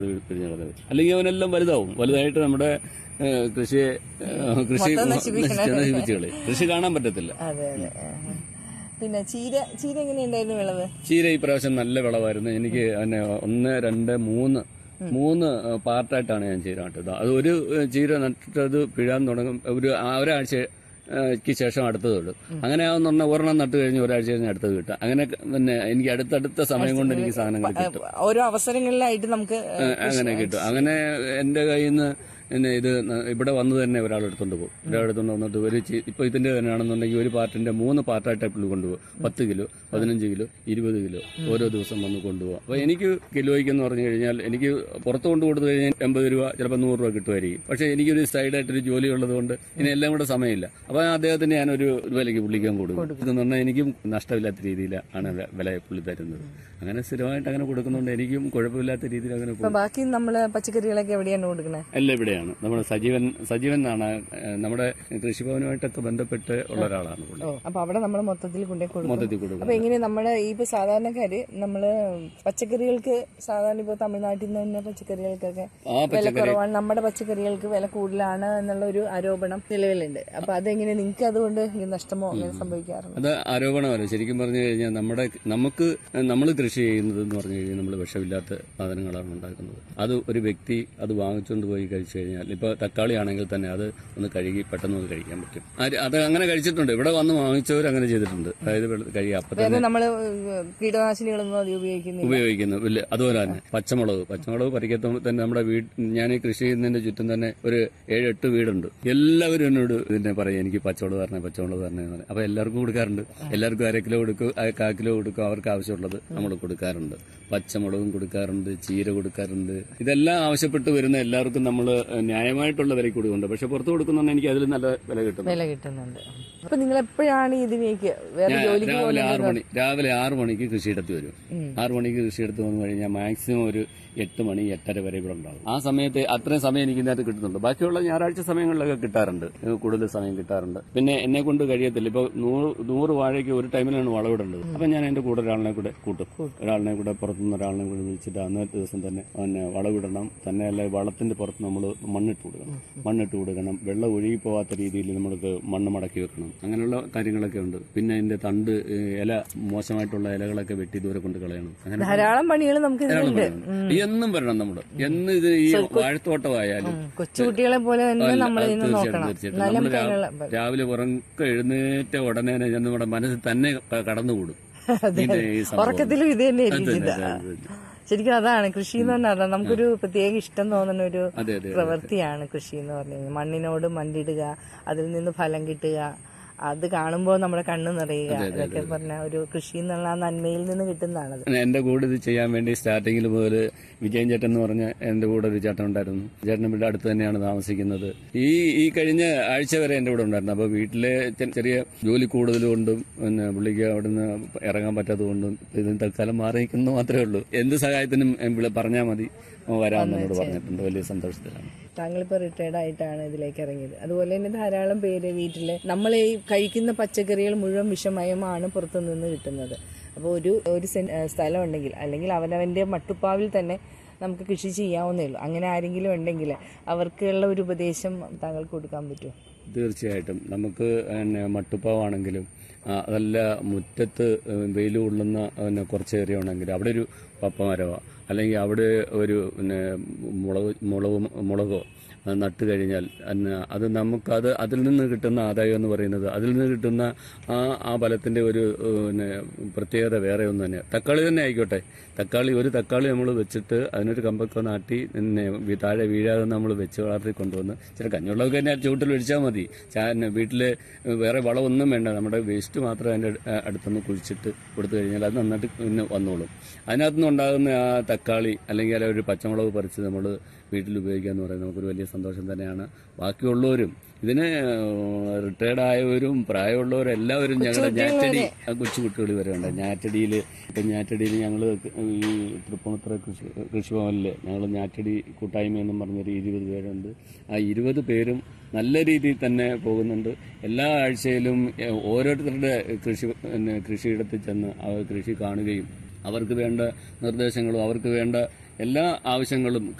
പിരിഞ്ഞു കളഞ്ഞത് അല്ലെങ്കിൽ അവനെല്ലാം വലുതാവും വലുതായിട്ട് നമ്മുടെ ഏഹ്, കൃഷിയെ ഏഹ്, കൃഷി മൊത്തം നശിപ്പിക്കണം. നശിപ്പിച്ചു കളയും കൃഷി കാണാൻ പറ്റത്തില്ല അതെ അതെ ആ. പിന്നെ ചീര ചീര എങ്ങനെയുണ്ടായിരുന്നു വിളവ് ചീര ഈ പ്രാവശ്യം നല്ല വിളവായിരുന്നു എനിക്ക് പിന്നെ ഒന്ന് രണ്ട് മൂന്ന് മൂന്ന് ഏഹ്, പാർട്ടായിട്ടാണ് ഞാൻ ചീര നട്ടത് അത് ഒരു ഏഹ്, ചീര നട്ടത് പിഴാൻ തുടങ്ങും ഒരു ആ ഒരാഴ്ച ഏഹ്, ക്ക് ശേഷം അടുത്തത് ഇടും അങ്ങനെ ആവുന്ന പറഞ്ഞാൽ ഒരെണ്ണം നട്ട് കഴിഞ്ഞ് ഒരാഴ്ച കഴിഞ്ഞ് അടുത്തത് കിട്ടും അങ്ങനെ പിന്നെ എനിക്ക് അടുത്തടുത്ത സമയം കൊണ്ട് എനിക്ക് സാധനങ്ങൾ കിട്ടും ഓരോ അവസരങ്ങളിലായിട്ട് നമുക്ക് ഏ, അങ്ങനെ കിട്ടും അങ്ങനെ എന്റെ കയ്യിൽ നിന്ന് പിന്നെ ഇത് ന- ഇവിടെ വന്നു തന്നെ ഒരാൾ എടുത്തോണ്ട് പോകും ഒരാൾ എടുത്തോണ്ട് വന്നിട്ട് ഒരു ചി- ഇപ്പൊ ഇതിന്റെ തന്നെയാണെന്നുണ്ടെങ്കിൽ ഒരു പാർട്ടിന്റെ മൂന്ന് പാർട്ടായിട്ട് പുള്ളി കൊണ്ടുപോകും പത്ത് കിലോ പതിനഞ്ച് കിലോ ഇരുപത് കിലോ ഓരോ ദിവസം വന്ന് കൊണ്ടുപോകും അപ്പൊ എനിക്ക് കിലോയ്ക്ക് എന്ന് പറഞ്ഞു കഴിഞ്ഞാൽ എനിക്ക് പുറത്ത് കൊണ്ട് കൊടുത്തു കഴിഞ്ഞാൽ എൺപത് രൂപ ചിലപ്പോൾ നൂറ് രൂപ കിട്ടുമായിരിക്കും പക്ഷെ എനിക്കൊരു സൈഡായിട്ടൊരു ജോലി ഉള്ളത് കൊണ്ട് ഇനി എല്ലാം കൂടെ സമയമില്ല അപ്പൊ അദ്ദേഹത്തിന് ഞാനൊരു വിലയ്ക്ക് പുള്ളിക്കാൻ കൊടുക്കും ഇതെന്ന് പറഞ്ഞാൽ എനിക്കും നഷ്ടമില്ലാത്ത രീതിയിലാണ് വെ- വില പുള്ളി തരുന്നത് അങ്ങനെ സ്ഥിരമായിട്ട് അങ്ങനെ കൊടുക്കുന്നുണ്ട് എനിക്കും കുഴപ്പമില്ലാത്ത രീതിയിൽ അങ്ങനെ ഇപ്പൊ ബാക്കി നമ്മള് പച്ചക്കറികളൊക്കെ എവിടെയാണ് കൊടുക്കണേ എല്ലാം ഇവിടെയാണ് നമ്മുടെ സജീവൻ സജീവൻ എന്നാണ് ഏഹ്, നമ്മുടെ കൃഷിഭവനുമായിട്ടൊക്കെ ബന്ധപ്പെട്ട് ഉള്ള ഒരാളാണ് പുള്ളി ഓ അപ്പൊ അവിടെ നമ്മൾ മൊത്തത്തിൽ കൊണ്ടേ കൊടുക്കും മൊത്തത്തിൽ കൊടുക്കും അപ്പൊ എങ്ങനെ നമ്മുടെ ഈ ഇപ്പൊ സാധാരണക്കാര് നമ്മള് പച്ചക്കറികൾക്ക് സാധാരണ ഇപ്പൊ തമിഴ്നാട്ടിൽ നിന്ന് തന്നെ പച്ചക്കറികൾക്കൊക്കെ ആ വില പച്ചക്കറി കുറവാണ് നമ്മുടെ പച്ചക്കറികൾക്ക് വില കൂടുതലാണ് എന്നുള്ള ഒരു ആരോപണം നിലവിലുണ്ട് അപ്പൊ അതെങ്ങനെ നിങ്ങൾക്ക് അതുകൊണ്ട് ഈ നഷ്ടമോ അങ്ങനെ സംഭവിക്കാറുണ്ട് അത് ആരോപണമല്ല ശരിക്കും പറഞ്ഞു കഴിഞ്ഞാൽ നമ്മുടെ നമുക്ക് നമ്മൾ കൃഷി ചെയ്യുന്നത് എന്ന് പറഞ്ഞു കഴിഞ്ഞാൽ നമ്മൾ വിഷമില്ലാത്ത സാധനങ്ങളാണ് ഉണ്ടാക്കുന്നത് അത് ഒരു വ്യക്തി അത് വാങ്ങിച്ചുകൊണ്ട് പോയി കഴിച്ചു കഴിഞ്ഞാൽ ഇപ്പൊ തക്കാളി ആണെങ്കിൽ തന്നെ അത് ഒന്ന് കഴുകി പെട്ടെന്ന് ഒന്ന് കഴിക്കാൻ പറ്റും അത് അത് അങ്ങനെ കഴിച്ചിട്ടുണ്ട് ഇവിടെ വന്ന് വാങ്ങിച്ചവർ അങ്ങനെ ചെയ്തിട്ടുണ്ട് അതായത് വെള്ള- കഴിയുക അപ്പൊ തന്നെ വേറെ നമ്മള് കീടനാശിനികളൊന്നും അധികം ഉപയോഗിക്കുന്നില്ല ഉപയോഗിക്കുന്നു ഇല്ല അതുപോലെ തന്നെ പച്ചമുളക് പച്ചമുളക് പറിക്കത്തുമ്പോൾ തന്നെ നമ്മുടെ വീട് ഞാൻ ഈ കൃഷി ചെയ്യുന്നതിന്റെ ചുറ്റും തന്നെ ഒരു ഏഴ് എട്ട് വീടുണ്ട് എല്ലാവരും എന്നോട് ഇതിനെ പറയും എനിക്ക് പച്ചമുളക് തരണേ പച്ചമുളക് തരണേ എന്ന് പറയും അപ്പൊ എല്ലാവർക്കും കൊടുക്കാറുണ്ട് എല്ലാവർക്കും അര കിലോ കൊടുക്കും അര കാ കിലോ കൊടുക്കും അവർക്ക് ആവശ്യമുള്ളത് നമ്മൾ കൊടുക്കാറുണ്ട് പച്ചമുളകും കൊടുക്കാറുണ്ട് ചീര കൊടുക്കാറുണ്ട് ഇതെല്ലാം ആവശ്യപ്പെട്ട് വരുന്ന എല്ലാവർക്കും നമ്മൾ ന്യായമായിട്ടുള്ള വിലയ്ക്ക് കൊടുക്കുന്നുണ്ട് പക്ഷെ പുറത്ത് കൊടുക്കുന്നുണ്ട് എനിക്ക് അതിൽ നല്ല വില കിട്ടും വില കിട്ടുന്നുണ്ട് അപ്പൊ നിങ്ങൾ എപ്പോഴാണ് ഇതിലേക്ക് വേറെ ഞാൻ ജോലിക്ക് രാവിലെ ആറ് മണി രാവിലെ ആറ് മണിക്ക് കൃഷിയിടത്ത് വരും ആറ് മണിക്ക് കൃഷിയിടത്ത് വന്നു കഴിഞ്ഞാൽ മാക്സിമം ഒരു എട്ട് മണി എട്ടര വരെ ഇവിടെ ഉണ്ടാവും ആ സമയത്ത് അത്രയും സമയം എനിക്ക് ഇതിനകത്ത് കിട്ടുന്നുണ്ട് ബാക്കിയുള്ള ഞായറാഴ്ച സമയങ്ങളിലൊക്കെ കിട്ടാറുണ്ട് ഏഹ് കൂടുതൽ സമയം കിട്ടാറുണ്ട് പിന്നെ എന്നെ കൊണ്ട് കഴിയത്തില്ല ഇപ്പൊ നൂറ് നൂറ് വാഴയ്ക്ക് ഒരു ടൈമിലാണ് വളവിടേണ്ടത് അപ്പൊ ഞാൻ എന്റെ കൂടെ ഒരാളിനെ കൂടെ കൂട്ടും ഒരാളിനെ കൂടെ പുറത്തുനിന്ന് ഒരാളിനെ കൂടെ വിളിച്ചിട്ട് അന്നത്തെ ദിവസം തന്നെ പിന്നെ വളവിടണം തന്നെ അല്ല വളത്തിന്റെ പുറത്ത് നമ്മൾ മണ്ണിട്ട് കൊടുക്കണം മണ്ണിട്ട് കൊടുക്കണം വെള്ളം ഒഴുകി പോവാത്ത രീതിയിൽ നമ്മൾക്ക് മണ്ണ് മടക്കി വെക്കണം അങ്ങനെയുള്ള കാര്യങ്ങളൊക്കെ ഉണ്ട് പിന്നെ അതിന്റെ തണ്ട് ഏഹ്, ഇല മോശമായിട്ടുള്ള ഇലകളൊക്കെ വെട്ടി ദൂരെ കൊണ്ട് കളയണം അങ്ങനെ ധാരാളം പണികൾ നമുക്ക് ധാരാളം ഇതിലുണ്ട് പണിയുണ്ട്. എന്നും വരണം നമ്മള് എന്ന് ഇത് ഈ വാഴത്തോട്ടമായാലും കൊച്ചുകുട്ടികളെ പോലെ തന്നെ അല്ല, നമ്മൾ അത് ഇതിനെ തീർച്ചയായിട്ടും, നോക്കണം തീർച്ചയായിട്ടും. എന്നാലും നമ്മള് രാ- അതിനുള്ള രാവിലെ ഉറക്കം എഴുന്നേറ്റ ഉടനെ തന്നെ ഞാൻ നമ്മുടെ മനസ്സിൽ തന്നെ ക- കടന്നുകൂടും അതെ, ഇത് ഈ സംഭവം. ഉറക്കത്തിലും ഇത് തന്നെ അത് തന്നെ, ചിന്ത അത് തന്നെ. ശരിക്കും അതാണ് കൃഷി എന്ന് പറഞ്ഞാൽ അതാ നമുക്കൊരു പ്രത്യേക ഇഷ്ടം തോന്നുന്ന ഒരു അതെ അതെ പ്രവൃത്തിയാണ് കൃഷി എന്ന് പറഞ്ഞു കഴിഞ്ഞാൽ മണ്ണിനോട് മണ്ണിടുക അതിൽ നിന്ന് ഫലം കിട്ടുക അത് കാണുമ്പോൾ നമ്മുടെ കണ്ണ് നിറയുക അതൊക്കെ പറഞ്ഞ ഒരു കൃഷി എന്നുള്ള ആ നന്മയിൽ നിന്ന് കിട്ടുന്നതാണത് എന്റെ കൂടെ ഇത് ചെയ്യാൻ വേണ്ടി സ്റ്റാർട്ടിങ്ങിൽ മുതൽ വിജയൻ ചേട്ടൻ എന്ന് പറഞ്ഞ എന്റെ കൂടെ ഒരു ചേട്ടൻ ഉണ്ടായിരുന്നു ചേട്ടൻ ഇവിടെ അടുത്ത് തന്നെയാണ് താമസിക്കുന്നത് ഈ ഈ കഴിഞ്ഞ ആഴ്ച വരെ എന്റെ കൂടെ ഉണ്ടായിരുന്നു അപ്പൊ വീട്ടിലെ ചെ- ചെറിയ ജോലി കൂടുതൽ കൊണ്ടും പിന്നെ പുള്ളിക്ക് അവിടുന്ന് ഇറങ്ങാൻ പറ്റാത്തത് കൊണ്ടും ഇതിന് തൽക്കാലം മാറി നിൽക്കുന്നു മാത്രമേ ഉള്ളൂ എന്ത് സഹായത്തിനും വിളി- പറഞ്ഞാൽ മതി വരാമെന്നോട് പറഞ്ഞിട്ടുണ്ട് വലിയ സന്തോഷത്തിലാണ് താങ്കളിപ്പോൾ റിട്ടയർഡ് ആയിട്ടാണ് ഇതിലേക്ക് ഇറങ്ങിയത് അതുപോലെ തന്നെ ധാരാളം പേര് വീട്ടിൽ നമ്മൾ ഈ കഴിക്കുന്ന പച്ചക്കറികൾ മുഴുവൻ വിഷമയമാണ് പുറത്തു നിന്ന് കിട്ടുന്നത് അപ്പോൾ ഒരു ഒരു സെൻ- ഏഹ് സ്ഥലം ഉണ്ടെങ്കിൽ അല്ലെങ്കിൽ അവനവൻ്റെ മട്ടുപ്പാവിൽ തന്നെ നമുക്ക് കൃഷി ചെയ്യാവുന്നേ ഉള്ളൂ അങ്ങനെ ആരെങ്കിലും ഉണ്ടെങ്കിൽ അവർക്കുള്ള ഒരു ഉപദേശം താങ്കൾക്ക് കൊടുക്കാൻ പറ്റുമോ തീർച്ചയായിട്ടും നമുക്ക് പിന്നെ മട്ടുപ്പാവാണെങ്കിലും ആ, അതല്ല മുറ്റത്ത് വെയിൽ കൊള്ളുന്ന പിന്നെ കുറച്ച് ഏരിയ ഉണ്ടെങ്കിൽ അവിടെ ഒരു പപ്പമരവോ അല്ലെങ്കിൽ അവിടെ ഒരു പിന്നെ മുളക് മുളക് മുളകോ അത് നട്ട് കഴിഞ്ഞാൽ അന്ന് അത് നമുക്കത് അതിൽ നിന്ന് കിട്ടുന്ന ആദായം എന്ന് പറയുന്നത് അതിൽ നിന്ന് കിട്ടുന്ന ആ ആ ഫലത്തിന്റെ ഒരു ഏഹ്, പിന്നെ പ്രത്യേകത വേറെ ഒന്നും തന്നെ തക്കാളി തന്നെ ആയിക്കോട്ടെ തക്കാളി ഒരു തക്കാളി നമ്മൾ വെച്ചിട്ട് അതിനൊരു കമ്പൊക്കെ നാട്ടി പിന്നെ വി- താഴെ വീഴാതെ നമ്മൾ വെച്ച് വളർത്തി കൊണ്ടുവന്ന് ചില കഞ്ഞുള്ളതൊക്കെ തന്നെ ചുവട്ടിൽ ഒഴിച്ചാൽ മതി ചാ- വീട്ടില് വേറെ വളമൊന്നും വേണ്ട നമ്മുടെ വേസ്റ്റ് മാത്രം അതിന്റെ അ- അടുത്തൊന്ന് കുഴിച്ചിട്ട് കൊടുത്തു കഴിഞ്ഞാൽ അത് നന്നായിട്ട് പിന്നെ വന്നോളും അതിനകത്തുനിന്ന് ഉണ്ടാകുന്ന ആ തക്കാളി അല്ലെങ്കിൽ അല്ല ഒരു പച്ചമുളക് പറിച്ച് നമ്മൾ വീട്ടിൽ ഉപയോഗിക്കുക എന്ന് പറയുന്നത് നമുക്കൊരു വലിയ സന്തോഷം തന്നെയാണ് ബാക്കിയുള്ളവരും ഇതിന് റിട്ടയർഡ് ആയവരും പ്രായമുള്ളവരും എല്ലാവരും ഞങ്ങളുടെ ഞാറ്റടി ആ കൊച്ചുകുട്ടികൾ വരെ ഉണ്ട് ഞാറ്റടിയിൽ ഇപ്പം ഞാറ്റടിയിൽ ഞങ്ങൾ ഈ തൃപ്പൂണിത്തുറ കൃഷി കൃഷിഭവനിൽ ഞങ്ങൾ ഞാറ്റടി കൂട്ടായ്മ എന്നും പറഞ്ഞൊരു ഇരുപത് പേരുണ്ട് ആ ഇരുപത് പേരും നല്ല രീതിയിൽ തന്നെ പോകുന്നുണ്ട് എല്ലാ ആഴ്ചയിലും എ, ഓരോരുത്തരുടെ കൃഷി പിന്നെ കൃഷിയിടത്തിൽ ചെന്ന് അവർ കൃഷി കാണുകയും അവർക്ക് വേണ്ട നിർദ്ദേശങ്ങളും അവർക്ക് വേണ്ട എല്ലാ ആവശ്യങ്ങളും